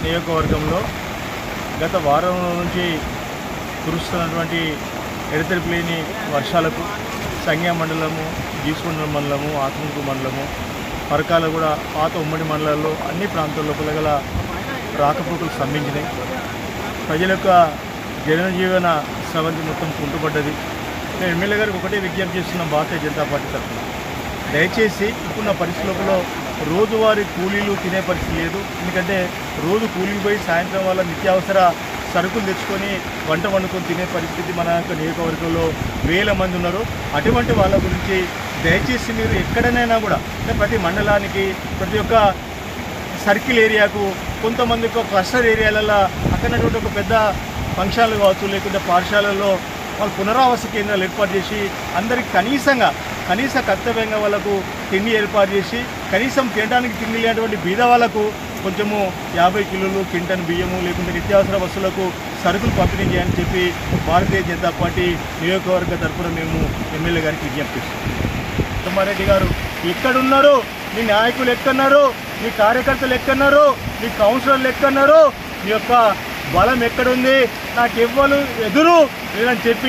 నియోజకవర్గంలో గత వారం నుంచి కురుస్తున్నటువంటి ఎడతెరిపి లేని వర్షాలకు సంజ్ఞా మండలము గీసుకొండ మండలము ఆత్మకూరు మండలము పరకాల కూడా పాత ఉమ్మడి మండలాల్లో అన్ని ప్రాంతాల్లో గల రాకపోకలు స్తంభించినాయి ప్రజల యొక్క జనజీవన సవంతి మొత్తం కుంటుపడ్డది నేను ఎమ్మెల్యే గారికి ఒకటే విజ్ఞప్తి చేస్తున్నాం భారతీయ జనతా పార్టీ తరఫున దయచేసి ఇప్పుడున్న పరిస్థితులలో రోజువారీ కూలీలు తినే పరిస్థితి లేదు ఎందుకంటే రోజు కూలీకి పోయి సాయంత్రం వల్ల నిత్యావసర సరుకులు తెచ్చుకొని వంట వండుకొని తినే పరిస్థితి మన యొక్క నియోజకవర్గంలో వేల మంది ఉన్నారు అటువంటి వాళ్ళ గురించి దయచేసి మీరు ఎక్కడనైనా కూడా అంటే ప్రతి మండలానికి ప్రతి ఒక్క సర్కిల్ ఏరియాకు కొంతమంది ఒక క్లస్టర్ ఏరియాలలో అక్కడటువంటి ఒక పెద్ద ఫంక్షన్లు కావచ్చు లేకుంటే పాఠశాలల్లో వాళ్ళు పునరావాస కేంద్రాలు ఏర్పాటు చేసి అందరికి కనీసంగా కనీస కర్తవ్యంగా వాళ్ళకు తిండి ఏర్పాటు చేసి కనీసం తినడానికి తిండి లేనటువంటి బీద వాళ్ళకు కొంచెము యాభై కిలోలు కింటన్ బియ్యము లేకుంటే నిత్యావసర వస్తువులకు సరుకులు పంపిణీ చేయాలని చెప్పి భారతీయ జనతా పార్టీ నియోజకవర్గ తరఫున మేము ఎమ్మెల్యే గారికి విజ్ఞప్తి చేస్తున్నాం కుమారెడ్డి గారు ఎక్కడున్నారు మీ నాయకులు ఎక్కడున్నారు మీ కార్యకర్తలు ఎక్కడున్నారు మీ కౌన్సిలర్లు ఎక్కడున్నారు మీ యొక్క బలం ఎక్కడుంది నాకు ఎవ్వరు ఎదురు లేదని చెప్పి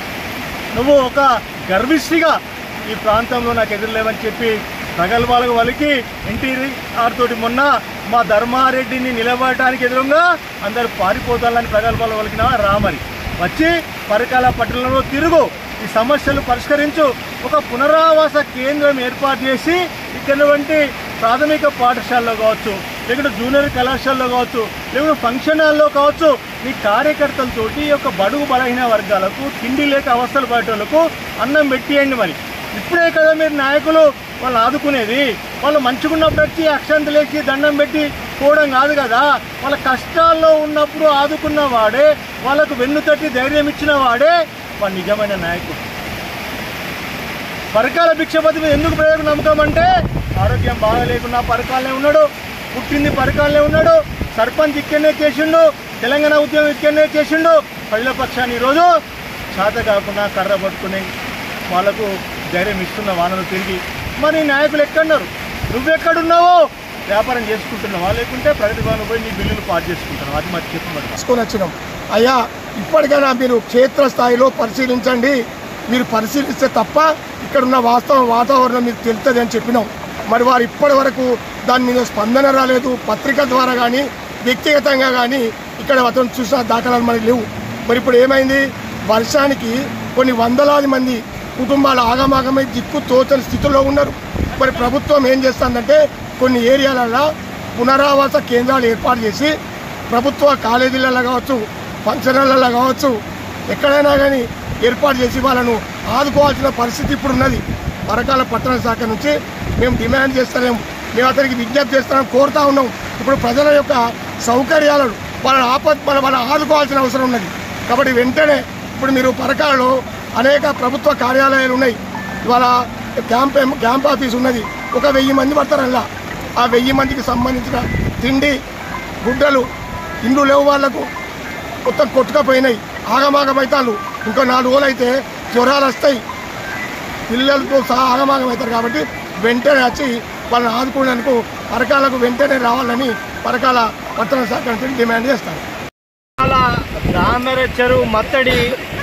నువ్వు ఒక గర్విష్టిగా ఈ ప్రాంతంలో నాకు ఎదురులేవని చెప్పి ప్రగల్భాలకు వలికి ఎన్టీఆర్ తోటి మొన్న మా ధర్మారెడ్డిని నిలబడటానికి ఎదురుగా అందరు పారిపోతాలని ప్రగల్భాలు వలికిన రామని వచ్చి పరకాల పట్టణంలో తిరుగు ఈ సమస్యలు పరిష్కరించు ఒక పునరావాస కేంద్రం ఏర్పాటు చేసి ఇక్కడటువంటి ప్రాథమిక పాఠశాలలో కావచ్చు లేకుంటే జూనియర్ కళాశాలలో కావచ్చు లేకుంటే ఫంక్షన్ హాల్లో కావచ్చు మీ కార్యకర్తలతోటి ఈ యొక్క బడుగు బలహీన వర్గాలకు తిండి లేక అవస్థలు పడేటోళ్ళకు అన్నం పెట్టియండి మరి ఇప్పుడే కదా మీరు నాయకులు వాళ్ళు ఆదుకునేది వాళ్ళు మంచిగున్నప్పుడు వచ్చి అక్షంతలు లేచి దండం పెట్టి పోవడం కాదు కదా వాళ్ళ కష్టాల్లో ఉన్నప్పుడు ఆదుకున్న వాడే వాళ్ళకు వెన్ను తట్టి ధైర్యం ఇచ్చిన వాడే వాడు నిజమైన నాయకుడు పరకాల భిక్షపతి మీద ఎందుకు ప్రయోగం నమ్మకం అంటే ఆరోగ్యం బాగా లేకున్నా పరకాలనే ఉన్నాడు పుట్టింది పరకాలనే ఉన్నాడు సర్పంచ్ ఇక్కడనే చేసిండు తెలంగాణ ఉద్యమం ఇక్కడనే చేసిండు ప్రజల పక్షాన్ని ఈరోజు చేత కాకుండా కర్ర పట్టుకుని వాళ్ళకు ధైర్యం ఇస్తున్న వాళ్ళను తిరిగి మరి నీ నాయకులు ఎక్కడున్నారు నువ్వెక్కడున్నావో వ్యాపారం చేసుకుంటున్నావా లేకుంటే ప్రగతి భవన్ పోయి నీ బిల్లులు పాటు చేసుకుంటున్నావు అది మరి చెప్పమని తీసుకొని వచ్చినాం అయ్యా ఇప్పటికైనా మీరు క్షేత్రస్థాయిలో పరిశీలించండి మీరు పరిశీలిస్తే తప్ప ఇక్కడ ఉన్న వాస్తవ వాతావరణం మీకు తెలుస్తుంది అని చెప్పినాం మరి వారు ఇప్పటి వరకు దాని మీద స్పందన రాలేదు పత్రిక ద్వారా కానీ వ్యక్తిగతంగా కానీ ఇక్కడ అతను చూసిన దాఖలాలు మనకి లేవు మరి ఇప్పుడు ఏమైంది వర్షానికి కొన్ని వందలాది మంది కుటుంబాలు ఆగమాగమై దిక్కు తోచని స్థితిలో ఉన్నారు మరి ప్రభుత్వం ఏం చేస్తుందంటే కొన్ని ఏరియాలలో పునరావాస కేంద్రాలు ఏర్పాటు చేసి ప్రభుత్వ కాలేజీలలో కావచ్చు ఫంక్షన్లలో కావచ్చు ఎక్కడైనా కానీ ఏర్పాటు చేసి వాళ్ళను ఆదుకోవాల్సిన పరిస్థితి ఇప్పుడు ఉన్నది పరకాల పట్టణ శాఖ నుంచి మేము డిమాండ్ చేస్తలేము మేము అతనికి విజ్ఞప్తి చేస్తున్నాం కోరుతా ఉన్నాం ఇప్పుడు ప్రజల యొక్క సౌకర్యాలను వాళ్ళని ఆపత్ వాళ్ళ వాళ్ళని ఆదుకోవాల్సిన అవసరం ఉన్నది కాబట్టి వెంటనే ఇప్పుడు మీరు పరకాలలో అనేక ప్రభుత్వ కార్యాలయాలు ఉన్నాయి ఇవాళ క్యాంప్ క్యాంప్ ఆఫీస్ ఉన్నది ఒక వెయ్యి మంది పడతారు అలా ఆ వెయ్యి మందికి సంబంధించిన తిండి గుడ్డలు ఇండ్లు లేవు వాళ్లకు మొత్తం కొట్టుకపోయినాయి ఆగమాగమైతాలు ఇంకో నాలుగు రోజులు అయితే జ్వరాలు వస్తాయి పిల్లలతో సహా ఆగమాగం అవుతారు కాబట్టి వెంటనే వచ్చి వాళ్ళని ఆదుకోవడానికి పరకాలకు వెంటనే రావాలని పరకాల పట్టణ శాఖ నుంచి డిమాండ్ చేస్తారు చాలా దామెర చెరువు మత్తడి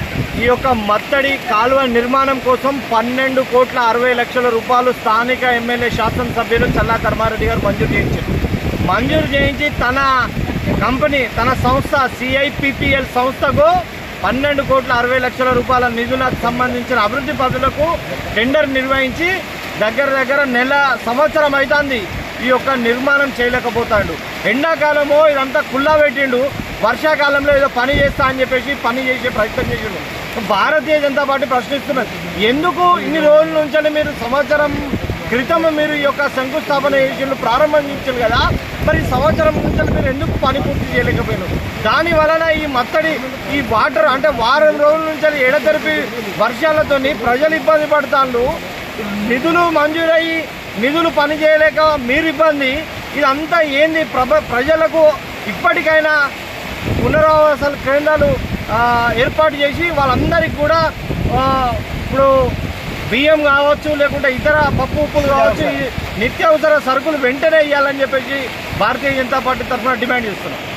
ఈ యొక్క మత్తడి కాలువ నిర్మాణం కోసం పన్నెండు కోట్ల అరవై లక్షల రూపాయలు స్థానిక ఎమ్మెల్యే శాసనసభ్యులు చల్లా కర్మారెడ్డి గారు మంజూరు చేయించారు మంజూరు చేయించి తన కంపెనీ తన సంస్థ సిఐపిపిఎల్ సంస్థకు పన్నెండు కోట్ల అరవై లక్షల రూపాయల నిధులకు సంబంధించిన అభివృద్ధి పనులకు టెండర్ నిర్వహించి దగ్గర దగ్గర నెల సంవత్సరం అవుతుంది ఈ యొక్క నిర్మాణం చేయలేకపోతాడు ఎండాకాలమో ఇదంతా కుల్లా పెట్టిండు వర్షాకాలంలో ఏదో పని చేస్తా అని చెప్పేసి పని చేసే ప్రయత్నం చేసిండు భారతీయ జనతా పార్టీ ప్రశ్నిస్తున్నది ఎందుకు ఇన్ని రోజుల నుంచి మీరు సంవత్సరం క్రితం మీరు ఈ యొక్క శంకుస్థాపన చేసిండు ప్రారంభించారు కదా మరి ఈ సంవత్సరం నుంచి మీరు ఎందుకు పని పూర్తి చేయలేకపోయినారు దాని వలన ఈ మత్తడి ఈ వాటర్ అంటే వారం రోజుల నుంచి ఎడతెరిపి వర్షాలతోని ప్రజలు ఇబ్బంది పడతాళ్ళు నిధులు మంజూరయ్యి నిధులు పని చేయలేక మీరు ఇబ్బంది ఇదంతా ఏంది ప్రభ ప్రజలకు ఇప్పటికైనా పునరావాస కేంద్రాలు ఆ, ఏర్పాటు చేసి వాళ్ళందరికీ కూడా ఆ, ఇప్పుడు బియ్యం కావచ్చు లేకుంటే ఇతర పప్పు ఉప్పులు కావచ్చు ఈ నిత్యావసర సరుకులు వెంటనే ఇవ్వాలని చెప్పేసి భారతీయ జనతా పార్టీ తరఫున డిమాండ్ చేస్తున్నాం